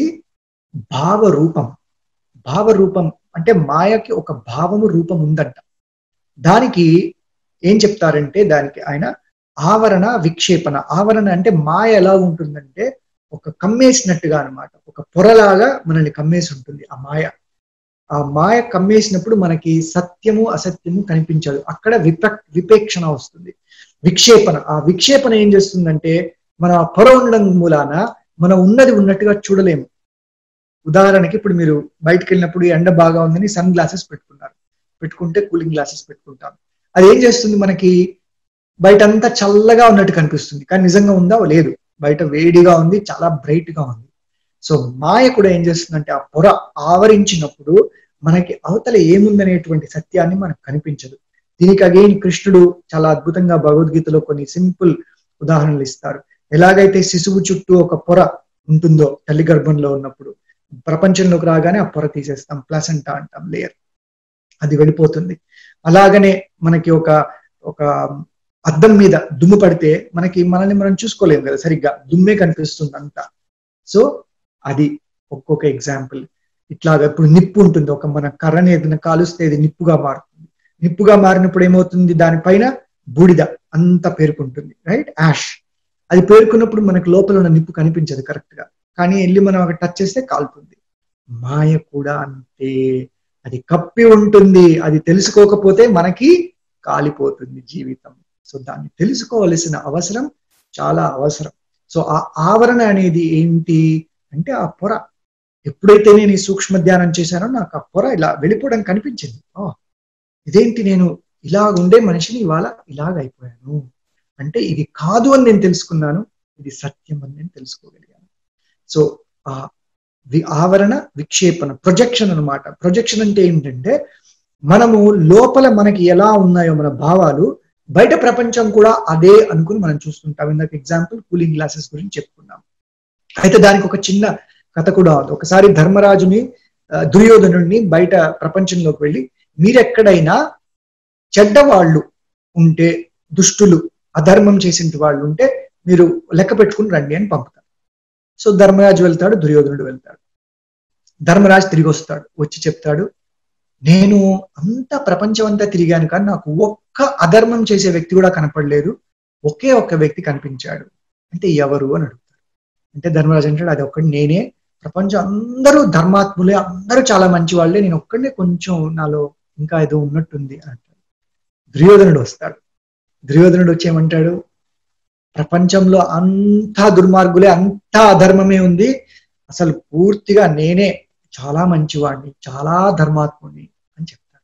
భావరూపం భావరూపం అంటే మాయకి ఒక భావము రూపం ఉందంట దానికి ఏం చెప్తారంటే దానికి ఆయన ఆవరణ విక్షేపణ ఆవరణ అంటే మాయ ఎలా ఉంటుందంటే ఒక కమ్మేసినట్టుగా అనమాట ఒక పొరలాగా మనల్ని కమ్మేసి ఉంటుంది ఆ మాయ ఆ మాయ కమ్మేసినప్పుడు మనకి సత్యము అసత్యము కనిపించదు అక్కడ విప విపేక్షణ వస్తుంది విక్షేపణ ఆ విక్షేపణ ఏం చేస్తుందంటే మన పొర ఉండడం మూలాన మనం ఉన్నది ఉన్నట్టుగా చూడలేము ఉదాహరణకి ఇప్పుడు మీరు బయటకు వెళ్ళినప్పుడు ఎండ బాగా ఉందని సన్ గ్లాసెస్ పెట్టుకున్నారు పెట్టుకుంటే కూలింగ్ గ్లాసెస్ పెట్టుకుంటాం అది ఏం చేస్తుంది మనకి బయట అంతా చల్లగా ఉన్నట్టు కనిపిస్తుంది కానీ నిజంగా ఉందా లేదు బయట వేడిగా ఉంది చాలా బ్రైట్ గా ఉంది సో మాయ కూడా ఏం చేస్తుందంటే ఆ పొర ఆవరించినప్పుడు మనకి అవతల ఏముందనేటువంటి సత్యాన్ని మనకు కనిపించదు దీనికి అగైన్ కృష్ణుడు చాలా అద్భుతంగా భగవద్గీతలో కొన్ని సింపుల్ ఉదాహరణలు ఇస్తారు ఎలాగైతే శిశువు చుట్టూ ఒక పొర ఉంటుందో తల్లి గర్భంలో ఉన్నప్పుడు ప్రపంచంలోకి రాగానే ఆ పొర తీసేస్తాం ప్లసంటా అంటాం లేయర్ అది వెళ్ళిపోతుంది అలాగనే మనకి ఒక ఒక అద్దం మీద దుమ్ము పడితే మనకి మనల్ని మనం చూసుకోలేము కదా సరిగ్గా దుమ్మే కనిపిస్తుంది అంతా సో అది ఒక్కొక్క ఎగ్జాంపుల్ ఇట్లాగా ఇప్పుడు నిప్పు ఉంటుంది ఒక మన కర్రని ఏదైనా కాలుస్తే అది నిప్పుగా మారుతుంది నిప్పుగా మారినప్పుడు ఏమవుతుంది దానిపైన బూడిద అంతా పేరుకుంటుంది రైట్ యాష్ అది పేరుకున్నప్పుడు మనకు లోపల ఉన్న నిప్పు కనిపించదు కరెక్ట్ గా కానీ వెళ్ళి మనం అక్కడ టచ్ చేస్తే కాలుతుంది మాయ కూడా అంతే అది కప్పి ఉంటుంది అది తెలుసుకోకపోతే మనకి కాలిపోతుంది జీవితం సో దాన్ని తెలుసుకోవలసిన అవసరం చాలా అవసరం సో ఆ ఆవరణ అనేది ఏంటి అంటే ఆ పొర ఎప్పుడైతే నేను ఈ సూక్ష్మ ధ్యానం చేశానో నాకు ఆ పొర ఇలా వెళ్ళిపోవడం కనిపించింది ఓ ఇదేంటి నేను ఇలా ఉండే మనిషిని ఇవాళ ఇలాగ అయిపోయాను అంటే ఇది కాదు అని నేను తెలుసుకున్నాను ఇది సత్యం అని నేను తెలుసుకోగలిగాను సో ఆ ఆవరణ విక్షేపణ ప్రొజెక్షన్ అనమాట ప్రొజెక్షన్ అంటే ఏంటంటే మనము లోపల మనకి ఎలా ఉన్నాయో మన భావాలు బయట ప్రపంచం కూడా అదే అనుకుని మనం చూస్తుంటాం ఇందాక ఎగ్జాంపుల్ కూలింగ్ గ్లాసెస్ గురించి చెప్పుకున్నాం అయితే దానికి ఒక చిన్న కథ కూడా ఉంది ఒకసారి ధర్మరాజుని దుర్యోధనుడిని బయట ప్రపంచంలోకి వెళ్ళి మీరెక్కడైనా చెడ్డవాళ్ళు ఉంటే దుష్టులు అధర్మం చేసిన వాళ్ళు ఉంటే మీరు లెక్క పెట్టుకుని రండి అని పంపుతారు సో ధర్మరాజు వెళ్తాడు దుర్యోధనుడు వెళ్తాడు ధర్మరాజు తిరిగి వస్తాడు వచ్చి చెప్తాడు నేను అంత ప్రపంచం అంతా తిరిగాను కానీ నాకు ఒక్క అధర్మం చేసే వ్యక్తి కూడా కనపడలేదు ఒకే ఒక్క వ్యక్తి కనిపించాడు అంటే ఎవరు అని అడుగుతాడు అంటే ధర్మరాజు అంటాడు అది ఒక్కటి నేనే ప్రపంచం అందరూ ధర్మాత్ములే అందరూ చాలా మంచి వాళ్ళే నేను ఒక్కడే కొంచెం నాలో ఇంకా ఏదో ఉన్నట్టుంది అని అంటాడు దుర్యోధనుడు వస్తాడు దుర్యోధనుడు వచ్చేమంటాడు ప్రపంచంలో అంతా దుర్మార్గులే అంతా అధర్మమే ఉంది అసలు పూర్తిగా నేనే చాలా మంచివాడిని చాలా ధర్మాత్ముడిని అని చెప్తాడు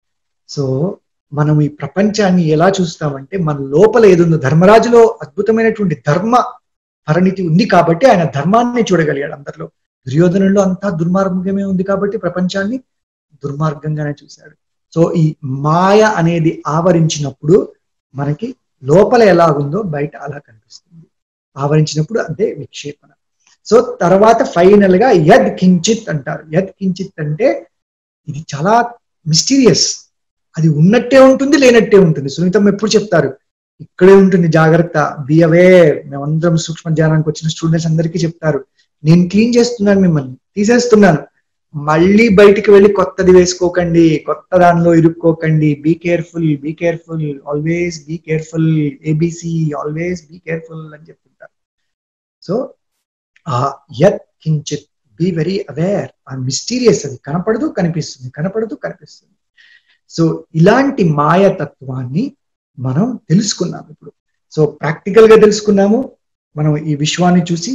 సో మనం ఈ ప్రపంచాన్ని ఎలా చూస్తామంటే మన లోపల ఏదుందో ధర్మరాజులో అద్భుతమైనటువంటి ధర్మ పరిణితి ఉంది కాబట్టి ఆయన ధర్మాన్ని చూడగలిగాడు అందరిలో దుర్యోధనుల్లో అంతా దుర్మార్గమే ఉంది కాబట్టి ప్రపంచాన్ని దుర్మార్గంగానే చూశాడు సో ఈ మాయ అనేది ఆవరించినప్పుడు మనకి లోపల ఎలా ఉందో బయట అలా కనిపిస్తుంది ఆవరించినప్పుడు అదే విక్షేపణ సో తర్వాత ఫైనల్ గా యద్ కించిత్ అంటారు యద్ కించిత్ అంటే ఇది చాలా మిస్టీరియస్ అది ఉన్నట్టే ఉంటుంది లేనట్టే ఉంటుంది సునీతం ఎప్పుడు చెప్తారు ఇక్కడే ఉంటుంది జాగ్రత్త బి అవే మేమందరం సూక్ష్మ ధ్యానానికి వచ్చిన స్టూడెంట్స్ అందరికీ చెప్తారు నేను క్లీన్ చేస్తున్నాను మిమ్మల్ని తీసేస్తున్నాను మళ్ళీ బయటికి వెళ్ళి కొత్తది వేసుకోకండి కొత్త దానిలో ఇరుక్కోకండి be careful be careful always be careful ABC always be careful అని చెప్తుంటారు సో ఆ యత్ కించిత్ బీ వెరీ అవేర్ ఆ మిస్టీరియస్ అది కనపడదు కనిపిస్తుంది కనపడదు కనిపిస్తుంది సో ఇలాంటి మాయతత్వాన్ని మనం తెలుసుకున్నాం ఇప్పుడు సో ప్రాక్టికల్ గా తెలుసుకున్నాము మనం ఈ విశ్వాన్ని చూసి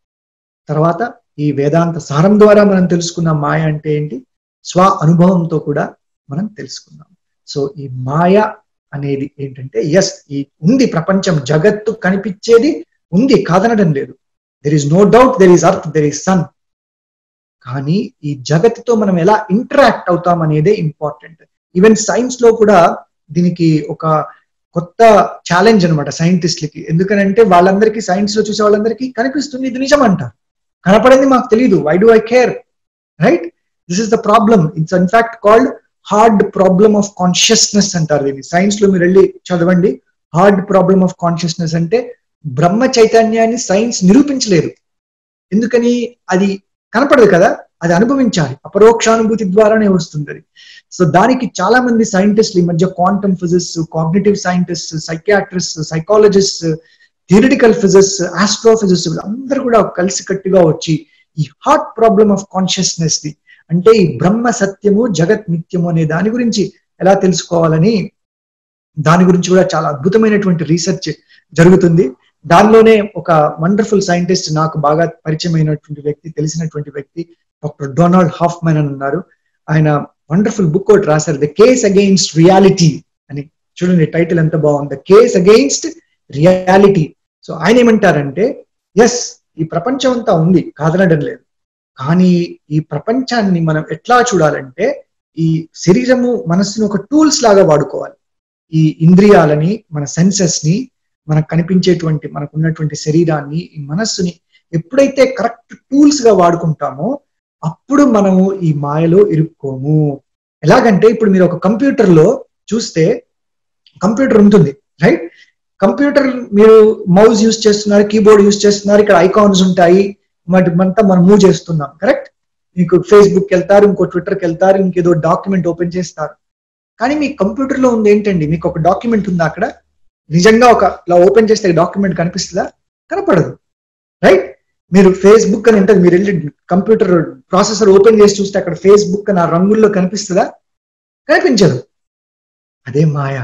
తర్వాత ఈ వేదాంత సారం ద్వారా మనం తెలుసుకున్న మాయ అంటే ఏంటి స్వ అనుభవంతో కూడా మనం తెలుసుకున్నాం సో ఈ మాయ అనేది ఏంటంటే ఎస్ ఈ ఉంది ప్రపంచం జగత్తు కనిపించేది ఉంది కాదనడం లేదు there is no doubt there is earth there is sun కానీ ఈ జగత్తుతో మనం ఎలా ఇంటరాక్ట్ అవుతాం అనేదే ఇంపార్టెంట్ ఈవెన్ సైన్స్ లో కూడా దీనికి ఒక కొత్త ఛాలెంజ్ అనమాట సైంటిస్ట్లకి ఎందుకనంటే వాళ్ళందరికీ సైన్స్ లో చూసే వాళ్ళందరికీ కనిపిస్తుంది ఇది నిజం అంటారు కనపడింది మాకు తెలియదు why do I care right this is the problem it's in fact called hard problem of consciousness అంటారు దీన్ని సైన్స్ లో మీరు వెళ్ళి చదవండి హార్డ్ ప్రాబ్లమ్ ఆఫ్ కాన్షియస్నెస్ అంటే బ్రహ్మ చైతన్యాన్ని సైన్స్ నిరూపించలేదు ఎందుకని అది కనపడదు కదా అది అనుభవించాలి అపరోక్షానుభూతి ద్వారానే వస్తుంది అది సో దానికి చాలా మంది సైంటిస్టులు ఈ మధ్య quantum physics cognitive scientist psychiatrist psychologist theoretical physics astrophysics అందరూ కూడా కలిసి కట్టుగా వచ్చి ఈ హార్ట్ ప్రాబ్లమ్ ఆఫ్ కాన్షియస్నెస్ ది అంటే ఈ బ్రహ్మ సత్యము జగత్ నిత్యము అనే దాని గురించి ఎలా తెలుసుకోవాలని దాని గురించి కూడా చాలా అద్భుతమైనటువంటి రీసెర్చ్ జరుగుతుంది దానిలోనే ఒక వండర్ఫుల్ సైంటిస్ట్ నాకు బాగా పరిచయమైనటువంటి వ్యక్తి తెలిసినటువంటి వ్యక్తి డాక్టర్ డొనాల్డ్ హాఫ్మెన్ అని ఉన్నారు ఆయన వండర్ఫుల్ బుక్ ఒకటి రాశారు ద కేస్ అగెయిన్స్ట్ రియాలిటీ అని చూడండి టైటిల్ ఎంత బాగుంది కేస్ అగెయిన్స్ట్ రియాలిటీ సో ఆయన ఏమంటారంటే ఎస్ ఈ ప్రపంచం అంతా ఉంది కాదనడం లేదు కానీ ఈ ప్రపంచాన్ని మనం ఎట్లా చూడాలంటే ఈ శరీరము మనస్సుని ఒక టూల్స్ లాగా వాడుకోవాలి ఈ ఇంద్రియాలని మన సెన్సెస్ ని మనకు కనిపించేటువంటి మనకు ఉన్నటువంటి శరీరాన్ని ఈ మనస్సుని ఎప్పుడైతే కరెక్ట్ టూల్స్ గా వాడుకుంటామో అప్పుడు మనము ఈ మాయలో ఇరుక్కోము ఎలాగంటే ఇప్పుడు మీరు ఒక కంప్యూటర్ లో చూస్తే కంప్యూటర్ ఉంటుంది రైట్ కంప్యూటర్ మీరు మౌజ్ యూస్ చేస్తున్నారు కీబోర్డ్ యూస్ చేస్తున్నారు ఇక్కడ ఐకాన్స్ ఉంటాయి వాటి అంతా మనం మూవ్ చేస్తున్నాం కరెక్ట్ మీకు ఫేస్బుక్ వెళ్తారు ఇంకో ట్విట్టర్కి వెళ్తారు ఇంకేదో డాక్యుమెంట్ ఓపెన్ చేస్తారు కానీ మీ కంప్యూటర్ లో ఉంది ఏంటండి మీకు ఒక డాక్యుమెంట్ ఉందా అక్కడ నిజంగా ఒక ఇలా ఓపెన్ చేస్తే డాక్యుమెంట్ కనిపిస్తుందా కనపడదు రైట్ మీరు ఫేస్బుక్ అని ఉంటుంది మీరు వెళ్ళి కంప్యూటర్ ప్రాసెసర్ ఓపెన్ చేసి చూస్తే అక్కడ ఫేస్బుక్ అని ఆ రంగుల్లో కనిపిస్తుందా కనిపించదు అదే మాయ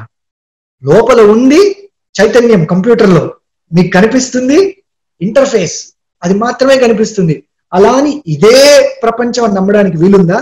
లోపల ఉంది చైతన్యం కంప్యూటర్ లో మీకు కనిపిస్తుంది ఇంటర్ఫేస్ అది మాత్రమే కనిపిస్తుంది అలా అని ఇదే ప్రపంచం అని నమ్మడానికి వీలుందా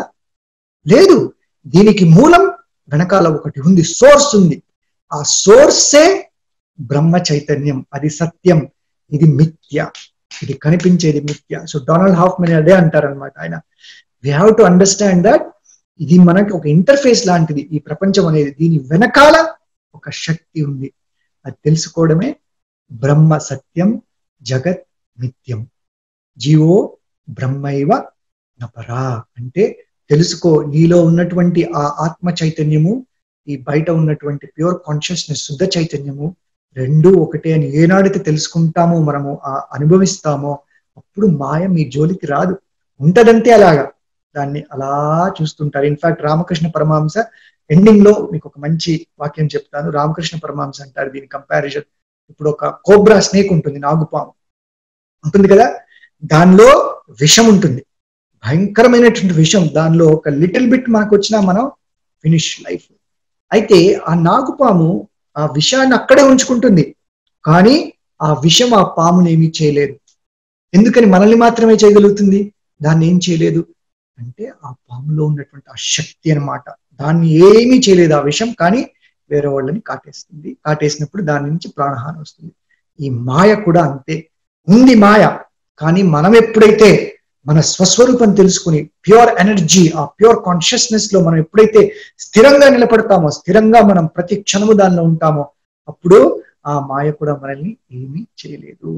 లేదు దీనికి మూలం వెనకాల ఒకటి ఉంది సోర్స్ ఉంది ఆ సోర్సే బ్రహ్మ చైతన్యం అది సత్యం ఇది మిథ్య ఇది కనిపించేది మిథ్య సో డొనాల్డ్ హాఫ్మన్ అదే అంటారనమాట ఆయన we have to understand that ఇది మనకి ఒక ఇంటర్ఫేస్ లాంటిది ఈ ప్రపంచం అనేది దీని వెనకాల ఒక శక్తి ఉంది అది తెలుసుకోవడమే బ్రహ్మ సత్యం జగత్ నిత్యం జీవో బ్రహ్మైవ నపరా అంటే తెలుసుకో నీలో ఉన్నటువంటి ఆ ఆత్మ చైతన్యము ఈ బయట ఉన్నటువంటి ప్యూర్ కాన్షియస్నెస్ శుద్ధ చైతన్యము రెండు ఒకటే అని ఏనాడైతే తెలుసుకుంటామో మనము ఆ అనుభవిస్తామో అప్పుడు మాయ మీ జోలికి రాదు ఉంటదంతే అలాగా దాన్ని అలా చూస్తుంటారు ఇన్ఫాక్ట్ రామకృష్ణ పరమాంస ఎండింగ్ లో మీకు ఒక మంచి వాక్యం చెప్తాను రామకృష్ణ పరమాంస అంటారు దీని కంపారిజన్ ఇప్పుడు ఒక కోబ్రా స్నేక్ ఉంటుంది నాగుపాము ఉంటుంది కదా దానిలో విషం ఉంటుంది భయంకరమైనటువంటి విషం దానిలో ఒక లిటిల్ బిట్ మనకు వచ్చినా మనం ఫినిష్ లైఫ్ అయితే ఆ నాగుపాము ఆ విషాన్ని అక్కడే ఉంచుకుంటుంది కానీ ఆ విషం ఆ పాముని ఏమీ చేయలేదు ఎందుకని మనల్ని మాత్రమే చేయగలుగుతుంది దాన్ని ఏం చేయలేదు అంటే ఆ పాములో ఉన్నటువంటి ఆ శక్తి అనమాట దాన్ని ఏమీ చేయలేదు ఆ విషం కానీ వేరే వాళ్ళని కాటేస్తుంది కాటేసినప్పుడు దాని నుంచి ప్రాణహాని వస్తుంది ఈ మాయ కూడా అంతే ఉంది మాయ కానీ మనం ఎప్పుడైతే మన స్వస్వరూపం తెలుసుకుని ప్యూర్ ఎనర్జీ ఆ ప్యూర్ కాన్షియస్నెస్ లో మనం ఎప్పుడైతే స్థిరంగా నిలబడతామో స్థిరంగా మనం ప్రతి క్షణము దానిలో ఉంటామో అప్పుడు ఆ మాయ కూడా మనల్ని ఏమీ చేయలేదు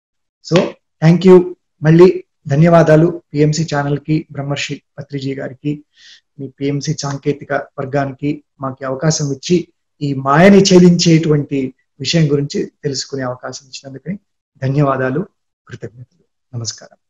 సో థ్యాంక్ యూ మళ్ళీ ధన్యవాదాలు పిఎంసి ఛానల్ కి బ్రహ్మర్షి పత్రిజీ గారికి మీ పిఎంసి సాంకేతిక వర్గానికి మాకు అవకాశం ఇచ్చి ఈ మాయని ఛేదించేటువంటి విషయం గురించి తెలుసుకునే అవకాశం ఇచ్చినందుకని ధన్యవాదాలు కృతజ్ఞతలు నమస్కారం